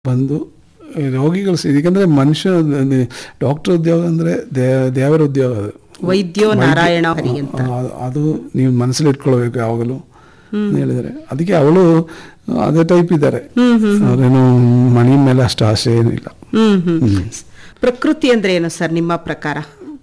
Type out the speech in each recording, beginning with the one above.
ಬಂದು ಈ ರೋಗಿಗಳು ಸಿ- ಯಾಕಂದ್ರೆ ಮನುಷ್ಯ ಡಾಕ್ಟರ್ ಉದ್ಯೋಗ ಅಂದ್ರೆ ದೇ- ದೇವರ ಉದ್ಯೋಗ ಅದು ವೈದ್ಯೋ ನಾರಾಯಣ ಹರಿ ಅಂತ ಆ- ಅದು ನೀವು ಮನಸ್ಸಲ್ಲಿ ಇಟ್ಕೊಳ್ಬೇಕು ಯಾವಾಗಲೂ ಅಂತ ಹೇಳಿದರೆ ಅದಕ್ಕೆ ಅವಳು ಅದೇ ಟೈಪ್ ಇದ್ದಾರೆ ಅವ್ರೇನು ಮಣಿ ಮೇಲೆ ಅಷ್ಟು ಆಸೆ ಏನಿಲ್ಲ ಹ್ಮ್ ಹ್ಮ್ ಪ್ರಕೃತಿ ಅಂದ್ರೆ ಏನು ಸರ್ ನಿಮ್ಮ ಪ್ರಕಾರ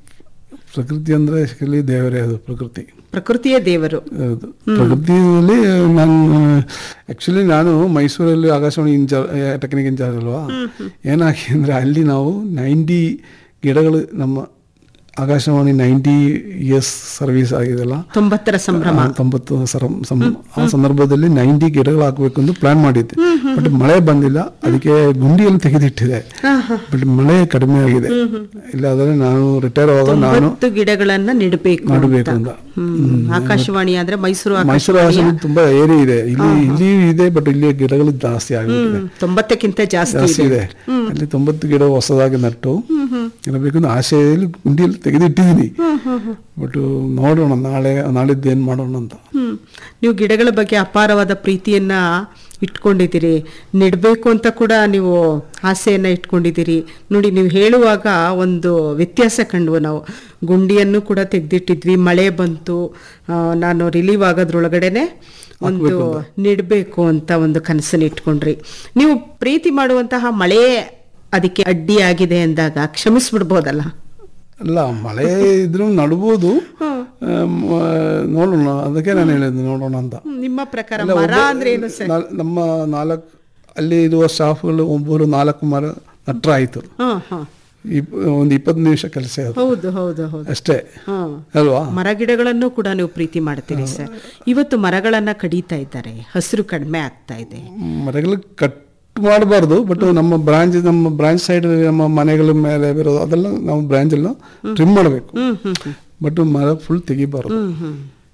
ಪ್ರಕೃತಿ ಅಂದ್ರೆ actually ದೇವರೇ ಅದು ಪ್ರಕೃತಿ ಪ್ರಕೃತಿಯೇ ದೇವರು ಹೌದು ಪ್ರಕೃತಿಯಲ್ಲಿ ನಾನು ಆಕ್ಚುಲಿ ನಾನು ಮೈಸೂರಲ್ಲಿ ಆಕಾಶವಾಣಿ ಇನ್ಚಾರ್ಜ್ ಟೆಕ್ನಿಕ್ ಇನ್ಚಾರ್ಜ್ ಅಲ್ವಾ ಏನಾಗಿ ಅಂದ್ರೆ ಅಲ್ಲಿ ನಾವು ನೈಂಟಿ ಗಿಡಗಳು ನಮ್ಮ ಆಕಾಶವಾಣಿ ನೈಂಟಿ ಇಯರ್ಸ್ ಸರ್ವಿಸ್ ಆಗಿದೆಲ್ಲ ತೊಂಬತ್ತರ ಸಂಭ್ರಮ ಆ, ತೊಂಬತ್ತು ಸರಂ ಸಂ- ಆ ಸಂದರ್ಭದಲ್ಲಿ ನೈಂಟಿ ಗಿಡಗಳು ಹಾಕ್ಬೇಕು ಅಂತ ಪ್ಲಾನ್ ಮಾಡಿದ್ದೆ ಬಟ್ ಮಳೆ ಬಂದಿಲ್ಲ ಅದಕ್ಕೆ ಗುಂಡಿಯಲ್ಲಿ ತೆಗೆದಿಟ್ಟಿದೆ ಬಟ್ ಮಳೆ ಕಡಿಮೆ ಆಗಿದೆ ಇಲ್ಲಾದ್ರೆ ನಾನು ರಿಟೈರ್ ಆಗುವಾಗ ನಾನು ತೊಂಬತ್ತು ಗಿಡಗಳನ್ನ ನೆಡಬೇಕು ಮಾಡಬೇಕು ಅಂತ ಹ್ಮ್ ಆಕಾಶವಾಣಿ ಅಂದ್ರೆ ಮೈಸೂರು ಮೈಸೂರು ಆಕಾಶವಾಣಿಯ ಹಾಸನ ತುಂಬಾ ಏರಿಯಾ ಇದೆ ಇಲ್ಲಿ ಇಲ್ಲಿ ಇದೆ ಬಟ್ ಇಲ್ಲಿ ಗಿಡಗಳು ಜಾಸ್ತಿ ಆಗಿಬಿಟ್ಟಿದೆ ಹ್ಮ್, ತೊಂಬತ್ತಕ್ಕಿಂತ ಜಾಸ್ತಿ ಜಾಸ್ತಿ ಇದೆ ಇದೆ ಅಲ್ಲಿ ತೊಂಬತ್ತು ಗಿಡ ಹೊಸದಾಗಿ ನಟ್ಟು ಇರಬೇಕು ಅಂತ ಆಸೆಯಲ್ಲಿ ಗುಂಡಿಯಲ್ಲಿ ತೆಗೆದಿಟ್ಟಿದ್ದೀನಿ ಬಟ್ ನೋಡೋಣ ನಾಳೆ ನಾಳಿದ್ದು ಏನ್ ಮಾಡೋಣ ಅಂತ ಹ್ಮ್ ನೀವು ಗಿಡಗಳ ಬಗ್ಗೆ ಅಪಾರವಾದ ಪ್ರೀತಿಯನ್ನ ಇಟ್ಕೊಂಡಿದ್ದೀರಿ ನೆಡಬೇಕು ಅಂತ ಕೂಡ ನೀವು ಆಸೆಯನ್ನ ಇಟ್ಕೊಂಡಿದ್ದೀರಿ ನೋಡಿ ನೀವು ಹೇಳುವಾಗ ಒಂದು ವ್ಯತ್ಯಾಸ ಕಂಡ್ವು ನಾವು ಗುಂಡಿಯನ್ನು ಕೂಡ ತೆಗೆದಿಟ್ಟಿದ್ವಿ ಮಳೆ ಬಂತು ಆ, ನಾನು ರಿಲೀವ್ ಆಗೋದ್ರೊಳಗಡೆನೆ ಒಂದು ನೆಡಬೇಕು ಅಂತ ಒಂದು ಕನಸನ್ನು ಇಟ್ಕೊಂಡ್ರಿ ನೀವು ಪ್ರೀತಿ ಮಾಡುವಂತಹ ಮಳೆ ಅದಕ್ಕೆ ಅಡ್ಡಿಯಾಗಿದೆ ಅಂದಾಗ ಕ್ಷಮಿಸ್ಬಿಡ್ಬೋದಲ್ಲ ಅಲ್ಲ ಮಳೆ ಇದ್ರೂ ನಡ್ಬೋದು ಆಮ್, ಆ, ನೋಡೋಣ ಅದಕ್ಕೆ ನಾನು ಹೇಳಿದ್ದು ನೋಡೋಣ ಅಂತ ಹ್ಮ್, ನಿಮ್ಮ ಪ್ರಕಾರ ಅಲ್ಲ, ಮರ ಒಬ್ಬ- ಅಂದ್ರೆ ಏನು ಸರ್ ನಾಲ್- ನಮ್ಮ ನಾಲ್ಕು ಅಲ್ಲಿ ಇರುವ ಸ್ಟಾಫ್ಗಳು ಒಬ್ಬರು ನಾಲ್ಕು ಮರ ನಟ್ರ ಆಯ್ತು ಹಾ ಹಾ ಇಪ್ ಒಂದು ಇಪ್ಪತ್ತು ನಿಮಿಷ ಕೆಲಸ ಅದು ಹೌದು ಹೌದು ಹೌದು ಅಷ್ಟೇ ಹಾ ಅಲ್ವಾ ಮರ ಗಿಡಗಳನ್ನು ಕೂಡ ನೀವು ಪ್ರೀತಿ ಮಾಡ್ತೀರಿ ಸರ್ ಇವತ್ತು ಮರಗಳನ್ನ ಕಡಿತಾ ಇದ್ದಾರೆ ಹಸಿರು ಕಡಿಮೆ ಆಗ್ತಾ ಇದೆ ಮರಗಳು ಕಟ್ ಮಾಡಬಾರ್ದು ಬಟ್ ನಮ್ಮ ಬ್ರಾಂಚ್ ನಮ್ಮ ಬ್ರಾಂಚ್ ಸೈಡ್ ನಮ್ಮ ಮನೆಗಳ ಮೇಲೆ ಬರೋದು ಅದೆಲ್ಲ ನಾವು ಬ್ರಾಂಚ್ ಎಲ್ಲ ಟ್ರಿಮ್ ಮಾಡಬೇಕು ಹ್ಮ್ ಹ್ಮ್ ಹ್ಮ್ ಬಟ್ ಮರ ಫುಲ್ ತೆಗಿಬಾರ್ದು ಹ್ಮ್ ಹ್ಮ್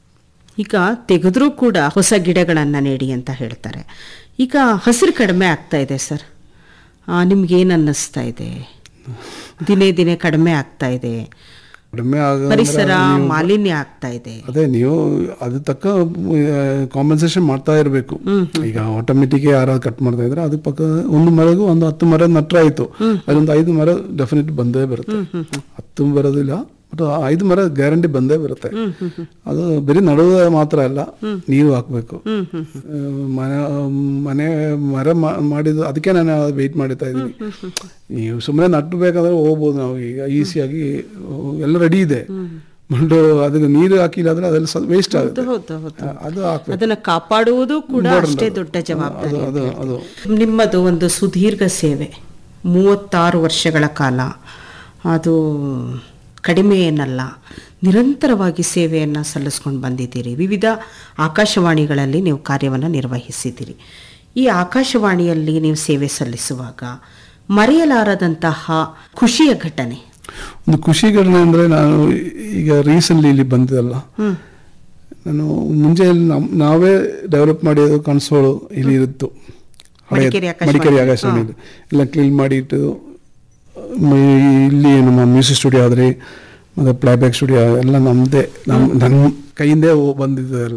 ಈಗ ತೆಗೆದ್ರೂ ಕೂಡ ಹೊಸ ಗಿಡಗಳನ್ನ ನೆಡಿ ಅಂತ ಹೇಳ್ತಾರೆ ಈಗ ಹಸಿರು ಕಡಿಮೆ ಆಗ್ತಾ ಇದೆ ಸರ್ ನಿಮ್ಗೆ ಏನ್ ಅನ್ನಿಸ್ತಾ ಇದೆ ದಿನೇ ದಿನೇ ಕಡಿಮೆ ಆಗ್ತಾ ಇದೆ ಕಡಿಮೆ ಆಗ ಪರಿಸರ ಮಾಲಿನ್ಯ ಆಗ್ತಾ ಇದೆ ಅದೇ ನೀವು ಅದು ತಕ್ಕ ಕಾಂಪನ್ಸೇಷನ್ ಮಾಡ್ತಾ ಇರಬೇಕು ಈಗ ಆಟೋಮೆಟಿಕ್ ಯಾರು ಕಟ್ ಮಾಡ್ತಾ ಇದ್ರೆ ಅದು ಪಕ್ಕ ಒಂದು ಮರಗೂ ಒಂದು ಹತ್ತು ಮರ ನಟ್ರ ಆಯ್ತು ಅದೊಂದು ಐದು ಮರ ಡೆಫಿನೆಟ್ ಬಂದೇ ಬರುತ್ತೆ ಹತ್ತು ಬರೋದಿಲ್ಲ ಬಟ್ ಐದು ಮರ ಗ್ಯಾರಂಟಿ ಬಂದೇ ಬರುತ್ತೆ ಅದು ಬರೀ ನಡುವ ಮಾತ್ರ ಅಲ್ಲ ನೀರು ಹಾಕ್ಬೇಕು ಆ, ಮನೆ ಮನೆ ಮರ ಮಾ- ಮಾಡಿದ್ದು ಅದಕ್ಕೆ ನಾನು ವೆಯ್ಟ್ ಮಾಡ್ತಾ ಇದ್ದೀನಿ ನೀವು ಸುಮ್ಮನೆ ನಟ್ಟು ಬೇಕಾದ್ರೆ ಹೋಗ್ಬೋದು ನಾವು ಈಗ ಈಸಿಯಾಗಿ ಎಲ್ಲ ರೆಡಿ ಇದೆ ಬಟ್ ಅದಕ್ಕೆ ನೀರು ಹಾಕಿಲ್ಲ ಅಂದ್ರೆ ಅದೆಲ್ಲ ವೇಸ್ಟ್ ಆಗುತ್ತೆ ಹೌದು ಹೌದು ಅದು ಹಾಕ್ಬೇಕು ಅದನ್ನ ಕಾಪಾಡುವುದು ಕೂಡ ಅಷ್ಟೇ ದೊಡ್ಡ ಜವಾಬ್ದಾರಿ ಅದು ಅದು ನಿಮ್ಮದು ಒಂದು ಸುದೀರ್ಘ ಸೇವೆ ಮೂವತ್ತಾರು ವರ್ಷಗಳ ಕಾಲ ಅದು ಕಡಿಮೆ ಏನಲ್ಲ ನಿರಂತರವಾಗಿ ಸೇವೆಯನ್ನು ಸಲ್ಲಿಸ್ಕೊಂಡು ಬಂದಿದ್ದೀರಿ ವಿವಿಧ ಆಕಾಶವಾಣಿಗಳಲ್ಲಿ ನೀವು ಕಾರ್ಯವನ್ನು ನಿರ್ವಹಿಸಿದ್ದೀರಿ ಈ ಆಕಾಶವಾಣಿಯಲ್ಲಿ ನೀವು ಸೇವೆ ಸಲ್ಲಿಸುವಾಗ ಮರೆಯಲಾರದಂತಹ ಖುಷಿಯ ಘಟನೆ ಒಂದು ಖುಷಿ ಘಟನೆ ಅಂದ್ರೆ ನಾನು ಈಗ ರೀಸೆಂಟ್ಲಿ ಇಲ್ಲಿ ಬಂದಿದ್ದಲ್ಲ ನಾನು ಮುಂಚೆ ಇಲ್ಲಿ ನಮ್- ನಾವೇ ಡೆವಲಪ್ ಮಾಡಿದ್ದು ಕನ್ಸೋಳು ಇಲ್ಲಿ ಇರುತ್ತು ಹಳೆಯ- ಮಡಿಕೇರಿ ಆಕಾಶವಾಣಿ. ಮಡಿಕೇರಿ ಆಕಾಶವಾಣಿ ಎಲ್ಲ ಕ್ಲೀನ್ ಮಾಡಿ ಇಟ್ಟು ಮ- ಇಲ್ಲಿ ನಮ್ಮ ಮ್ಯೂಸಿಕ್ ಸ್ಟುಡಿಯೋ ಆದ್ರೆ ಮತ್ತೆ ಪ್ಲೇಬ್ಯಾಕ್ ಸ್ಟುಡಿಯೋ ಎಲ್ಲ ನಮ್ಮದೇ ನಮ್ಮ ನನ್ನ ಕೈಯಿಂದೇ ಹೋ- ಬಂದಿದ್ದು ಎಲ್ಲ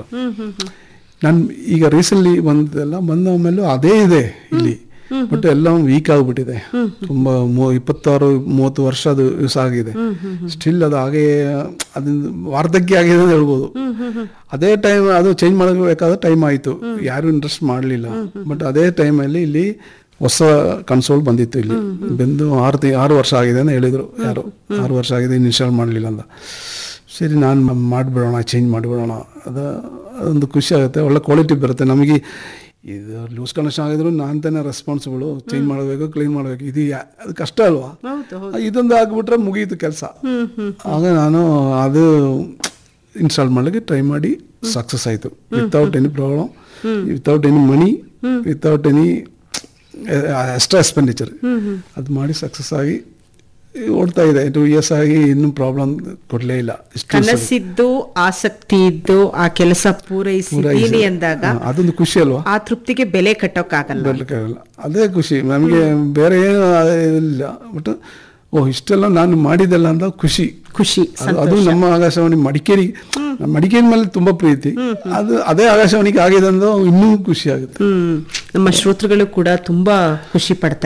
ನಾನು ಈಗ ರೀಸೆಂಟ್ಲಿ ಬಂದದೆಲ್ಲ ಬಂದ ಮೇಲೂ ಅದೇ ಇದೆ ಇಲ್ಲಿ ಬಟ್ ಎಲ್ಲ ವೀಕ್ ಆಗಿಬಿಟ್ಟಿದೆ ತುಂಬಾ ಮೂ- ಇಪ್ಪತ್ತಾರು ಮೂವತ್ತು ವರ್ಷ ಅದು ಯೂಸ್ ಆಗಿದೆ ಸ್ಟಿಲ್ ಅದು ಹಾಗೆ ಅದನ್ನ ವಾರ್ಧಕ್ಯ ಆಗಿದೆ ಅಂತ ಹೇಳ್ಬೋದು ಅದೇ ಟೈಮ್ ಅದು ಚೇಂಜ್ ಮಾಡಬೇಕಾದ ಟೈಮ್ ಆಯಿತು ಯಾರು ಇಂಟ್ರೆಸ್ಟ್ ಮಾಡಲಿಲ್ಲ ಬಟ್ ಅದೇ ಟೈಮಲ್ಲಿ ಇಲ್ಲಿ ಹೊಸ ಕನ್ಸೋಲ್ ಬಂದಿತ್ತು ಇಲ್ಲಿ ಬಂದು ಆರು ತಿ ಆರು ವರ್ಷ ಆಗಿದೆ ಅಂತ ಹೇಳಿದ್ರು ಯಾರು ಆರು ವರ್ಷ ಆಗಿದೆ ಇನ್ಸ್ಟಾಲ್ ಮಾಡಲಿಲ್ಲ ಅಂತ ಸರಿ ನಾನು ಮಾಡಿಬಿಡೋಣ ಚೇಂಜ್ ಮಾಡಿಬಿಡೋಣ ಅದು ಅದೊಂದು ಖುಷಿ ಆಗುತ್ತೆ ಒಳ್ಳೆ ಕ್ವಾಲಿಟಿ ಬರುತ್ತೆ ನಮಗೆ ಇದು ಲೂಸ್ ಕನೆಕ್ಷನ್ ಆಗಿದ್ರು ನಾನು ತಾನೇ ರೆಸ್ಪಾನ್ಸಿಬಲು ಚೇಂಜ್ ಮಾಡಬೇಕು ಕ್ಲೀನ್ ಮಾಡಬೇಕು ಇದು ಯಾ- ಅದು ಕಷ್ಟ ಅಲ್ವಾ ಹೌದು ಇದೊಂದು ಹಾಕ್ಬಿಟ್ರೆ ಮುಗೀತು ಕೆಲಸ ಆಗ ನಾನು ಅದು ಇನ್ಸ್ಟಾಲ್ ಮಾಡಲಿಕ್ಕೆ ಟ್ರೈ ಮಾಡಿ ಸಕ್ಸಸ್ ಆಯಿತು without any problem without any money without any extra expenditure ಅದು ಮಾಡಿ ಸಕ್ಸಸ್ ಆಗಿ ಓಡ್ತಾ ಇದೆ ಟೂ ಇಯರ್ಸ್ ಆಗಿ ಇನ್ನೂ ಪ್ರಾಬ್ಲಮ್ ಕೊಡಲೇ ಇಲ್ಲ ಇಷ್ಟು ಕನಸಿದ್ದು ಆಸಕ್ತಿ ಇದ್ದು ಆ ಕೆಲಸ ಪೂರೈಸಿದ್ದೀನಿ ಅಂದಾಗ ಹಾ, ಅದೊಂದು ಖುಷಿ ಅಲ್ವಾ ಆ ತೃಪ್ತಿಗೆ ಬೆಲೆ ಕಟ್ಟೋಕ್ಕಾಗಲ್ಲ ಬರ್ಲಿಕ್ಕಾಗಲ್ಲ ಅದೇ ಖುಷಿ ನಮಗೆ ಬೇರೆ ಏನು ಇಲ್ಲ ಬಟ್ ಓ ಇಷ್ಟೆಲ್ಲ ನಾನು ಮಾಡಿದ್ದೆಲ್ಲ ಅಂತ ಖುಷಿ ಖುಷಿ ಅದು- ಅದು ನಮ್ಮ ಆಕಾಶವಾಣಿ ಮಡಿಕೇರಿ ನಮ್ಮ ಮಡಿಕೇರಿ ಮೇಲೆ ತುಂಬಾ ಪ್ರೀತಿ ಅದು ಅದೇ ಆಕಾಶವಾಣಿಗೆ ಆಗಿದೆ ಅಂದ್ರೆ ಇನ್ನೂ ಖುಷಿ ಆಗುತ್ತೆ ಹ್ಮ್ ನಮ್ಮ ಶ್ರೋತೃಗಳು ಕೂಡ ತುಂಬಾ ಖುಷಿ ಪಡ್ತಾರೆ